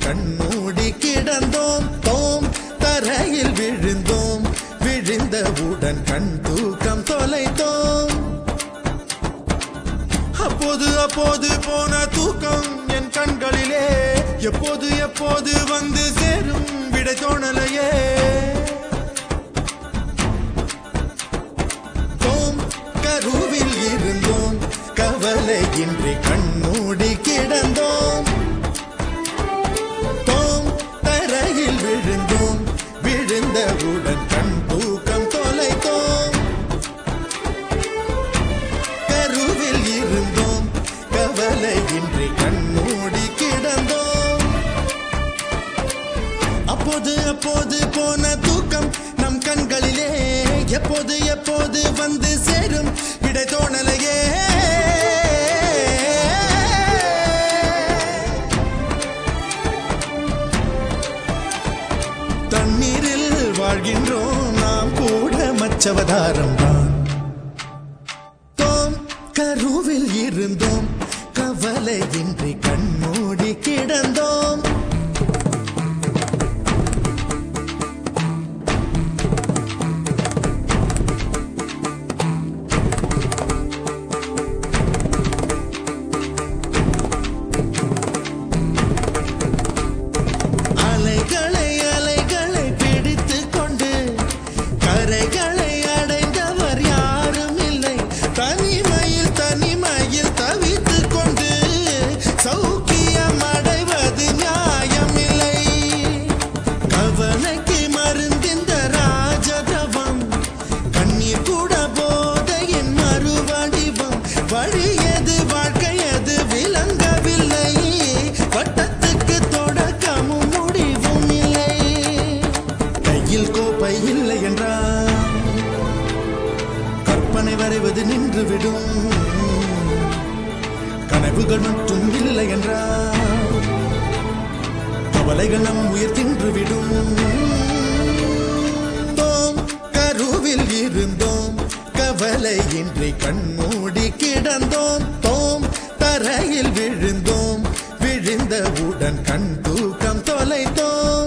கண்மூடி கிடந்தோம் தோம் தரையில் விழுந்தோம் விழுந்தவுடன் கண் தூக்கம் தொலைத்தோம் அப்போது அப்போது போன தூக்கம் என் கண்களிலே எப்போது எப்போது வந்து சேரும் விடை தோணலையே தோம் கருவில் இருந்தோம் கவலையின்றி கண்மூடி கிடந்தோம் தோம் தரையில் விழுந்தோம் விழுந்தவுடன் கண் தூக்கம் தொலைத்தோம் கருவில் இருந்தோம் கவலையின்றி கண்மூடி கிடந்தோம் அப்போது அப்போது போன தூக்கம் நம் கண்களிலே எப்போது எப்போது வந்து சேரும் விடை தோணலையே தண்ணீரில் வாழ்கின்றோம் நாம் கூட மச்சவதாரம் தான் தோம் கருவில் இருந்தோம் கவலையின்றி கண்மூடி கிடந்தோம் அலைகளை அலைகளை பிடித்துக் கொண்டு கரைகளை அடைந்தவர் யாரும் இல்லை தனிமையில் தனிமையில் தவித்துக் கொண்டு சௌக்கியம் அடைவது நியாயமில்லை கவலைக்கு மருந்திந்த ராஜதவம் கண்ணீர் கூட போதையின் மறுவடிவம் வழியது வாழ்க்கையது விளங்கவில்லை வட்டத்துக்கு தொடக்கமும் முடிவும் இல்லை கையில் கோப்பை இல்லை என்றால் கற்பனை வரைவது நின்றுவிடும் கனவுகள் மட்டும் இல்லை என்றால் கவலைகள் நம் உயிர் தின்றுவிடும் தோம் கருவில் இருந்தோம் கவலையின்றி கண்மூடி கிடந்தோம் தோம் தரையில் விழுந்தோம் விழுந்தவுடன் கண் தூக்கம் தொலைத்தோம்